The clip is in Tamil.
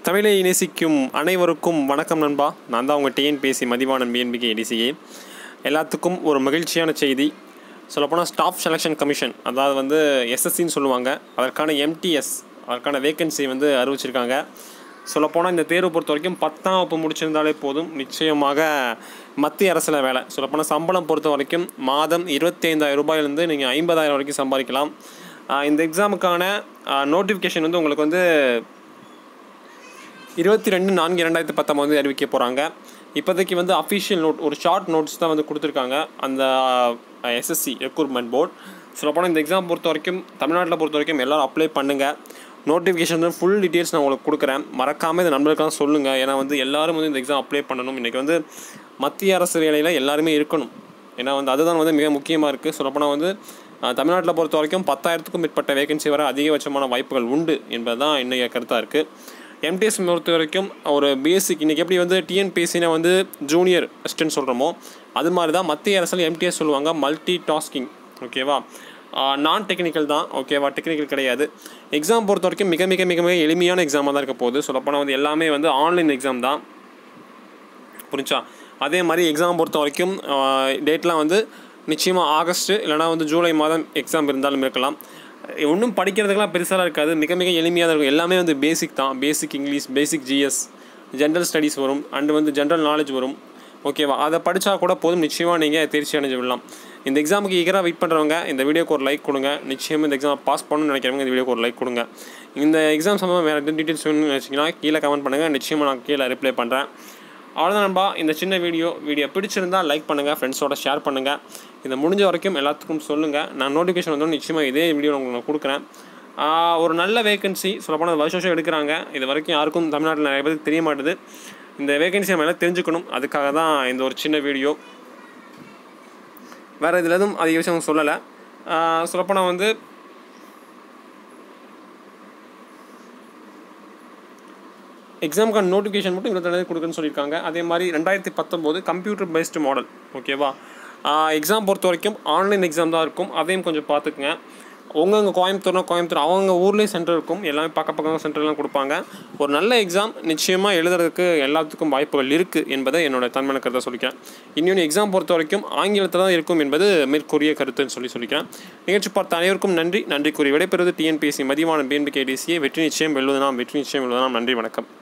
தமிழை நேசிக்கும் அனைவருக்கும் வணக்கம் நண்பா நான் தான் உங்கள் டிஎன்பிஎஸ்சி மதிவானன் பிஎன்பிகே டிசிஏ எல்லாத்துக்கும் ஒரு மகிழ்ச்சியான செய்தி சொல்லப்போனால் ஸ்டாஃப் செலெக்ஷன் கமிஷன் அதாவது வந்து எஸ்எஸ்சின்னு சொல்லுவாங்க அதற்கான எம்டிஎஸ் அதற்கான வேகன்சி வந்து அறிவிச்சிருக்காங்க சொல்லப்போனால் இந்த தேர்வு பொறுத்த வரைக்கும் பத்தாம் வகுப்பு முடிச்சிருந்தாலே போதும் நிச்சயமாக மத்திய அரசில் வேலை சொல்லப்போனால் சம்பளம் பொறுத்த வரைக்கும் மாதம் இருபத்தி ஐந்தாயிரம் ரூபாயிலேருந்து நீங்கள் ஐம்பதாயிரம் வரைக்கும் சம்பாதிக்கலாம் ஆஹ் இந்த எக்ஸாமுக்கான நோட்டிஃபிகேஷன் வந்து உங்களுக்கு வந்து இருபத்தி ரெண்டு நான்கு இரண்டாயிரத்தி பத்தொம்பது அறிவிக்க போகிறாங்க இப்போதைக்கு வந்து அஃபிஷியல் நோட் ஒரு ஷார்ட் நோட்ஸ் தான் வந்து கொடுத்துருக்காங்க அந்த எஸ்எஸ்சி ரெக்ரூட்மெண்ட் போர்ட் சொல்லப்போனால் இந்த எக்ஸாம் பொறுத்த வரைக்கும் தமிழ்நாட்டில் பொறுத்த வரைக்கும் எல்லோரும் அப்ளை பண்ணுங்கள் நோட்டிஃபிகேஷன் வந்து ஃபுல் டீட்டெயில்ஸ் நான் உங்களுக்கு கொடுக்குறேன் மறக்காமல் இந்த நண்பர்களுக்கெல்லாம் சொல்லுங்கள் ஏன்னா வந்து எல்லாரும் வந்து இந்த எக்ஸாம் அப்ளை பண்ணணும் இன்றைக்கி வந்து மத்திய அரசு வேலையில் எல்லாருமே இருக்கணும் ஏன்னா வந்து அதுதான் வந்து மிக முக்கியமாக இருக்குது சொல்லப்போனால் வந்து அஹ், தமிழ்நாட்டில் பொறுத்த வரைக்கும் பத்தாயிரத்துக்கும் மேற்பட்ட வேகன்சி வர அதிகபட்சமான வாய்ப்புகள் உண்டு என்பது தான் இன்றைய கருத்தாக இருக்குது எம்டிஎஸ் பொறுத்த வரைக்கும் ஒரு பேசிக் இன்றைக்கி எப்படி வந்து டிஎன்பிஎஸ்சினா வந்து ஜூனியர் அசிஸ்டன்ட் சொல்கிறோமோ அது மாதிரி தான் மத்திய அரசில் எம்டிஎஸ் சொல்லுவாங்க மல்டி டாஸ்கிங் ஓகேவா நான் டெக்னிக்கல் தான் ஓகேவா டெக்னிக்கல் கிடையாது எக்ஸாம் பொறுத்த வரைக்கும் மிக மிக மிக மிக எளிமையான எக்ஸாமாக தான் இருக்க போகுது சொல்லப்போனால் வந்து எல்லாமே வந்து ஆன்லைன் எக்ஸாம் தான் புரிஞ்சா அதே மாதிரி எக்ஸாம் பொறுத்த வரைக்கும் டேட்லாம் வந்து நிச்சயமாக ஆகஸ்ட்டு இல்லைனா வந்து ஜூலை மாதம் எக்ஸாம் இருந்தாலும் இருக்கலாம் ஒன்றும் படிக்கிறதுக்கெல்லாம் பெருசாக இருக்காது மிக மிக எளிமையாக தான் இருக்கும் எல்லாமே வந்து பேசிக் தான் basic English basic GS general studies வரும் அண்டு வந்து ஜென்ரல் நாலேஜ் வரும் ஓகேவா அதை படித்தா கூட போதும் நிச்சயமாக நீங்கள் தேர்ச்சி அடைஞ்சு விடலாம் இந்த எக்ஸாமுக்கு ஈகராக வெயிட் பண்ணுறவங்க இந்த வீடியோக்கு ஒரு லைக் கொடுங்க நிச்சயமாக இந்த எக்ஸாம் பாஸ் பண்ணணும்னு நினைக்கிறவங்க இந்த வீடியோக்கு ஒரு லைக் கொடுங்க இந்த எக்ஸாம் சம்மந்தமாக வேறு எதுவும் டீட்டெயில்ஸ் வேணும்னு வச்சிங்கன்னா கீழே கமெண்ட் பண்ணுங்கள் நிச்சயமாக நான் கீழே ரிப்ளை பண்ணுறேன் அவ்வளோதான் நண்பா இந்த சின்ன வீடியோ வீடியோ பிடிச்சிருந்தால் லைக் பண்ணுங்கள் ஃப்ரெண்ட்ஸோட ஷேர் பண்ணுங்கள் இதை முடிஞ்ச வரைக்கும் எல்லாத்துக்கும் சொல்லுங்கள் நான் நோட்டிஃபிகேஷன் வந்தோம் நிச்சயமாக இதே வீடியோ உங்களுக்கு நான் கொடுக்குறேன் ஆஹ் ஒரு நல்ல வேகன்சி சொல்லப்போனால் வருஷம் வருஷம் எடுக்கிறாங்க இது வரைக்கும் யாருக்கும் தமிழ்நாட்டில் நிறைய பேருக்கு தெரிய மாட்டுது இந்த வேகன்சி நம்ம எல்லாம் தெரிஞ்சுக்கணும் அதுக்காக தான் இந்த ஒரு சின்ன வீடியோ வேறு இதில் எதுவும் அதிக விஷயம் சொல்லலை சொல்லப்போனால் வந்து எக்ஸாமுக்கான நோட்டிஃபிகேஷன் மட்டும் இருபத்தி கொடுக்குன்னு சொல்லியிருக்காங்க அதே மாதிரி ரெண்டாயிரத்தி பத்தொம்போது கம்ப்யூட்டர் பேஸ்டு மாடல் ஓகேவா எக்ஸாம் பொறுத்த வரைக்கும் ஆன்லைன் எக்ஸாம் தான் இருக்கும் அதையும் கொஞ்சம் பார்த்துக்குங்க உங்கங்க கோயம்புத்தூர்னா கோயம்புத்தூர் அவங்க ஊர்லேயே சென்டர் இருக்கும் எல்லாமே பக்க பக்கம் சென்டர்லாம் கொடுப்பாங்க ஒரு நல்ல எக்ஸாம் நிச்சயமாக எழுதுறதுக்கு எல்லாத்துக்கும் வாய்ப்புகள் இருக்குது என்பதை என்னோட தன்மையான கருத்தை சொல்லிக்கிறேன் இன்னொன்று எக்ஸாம் பொறுத்த வரைக்கும் ஆங்கிலத்தில் தான் இருக்கும் என்பது மேற்கூறிய கருத்துன்னு சொல்லி சொல்லிக்கிறேன் நிகழ்ச்சி பார்த்த அனைவருக்கும் நன்றி நன்றி கூறி விடைபெறுவது டிஎன்பிஎஸ்சி மதிவான பிஎன்பி கேடிசியை வெற்றி நிச்சயம் வெல்வது நாம் வெற்றி நிச்சயம் வெல்வது நாம் நன்றி வணக்கம்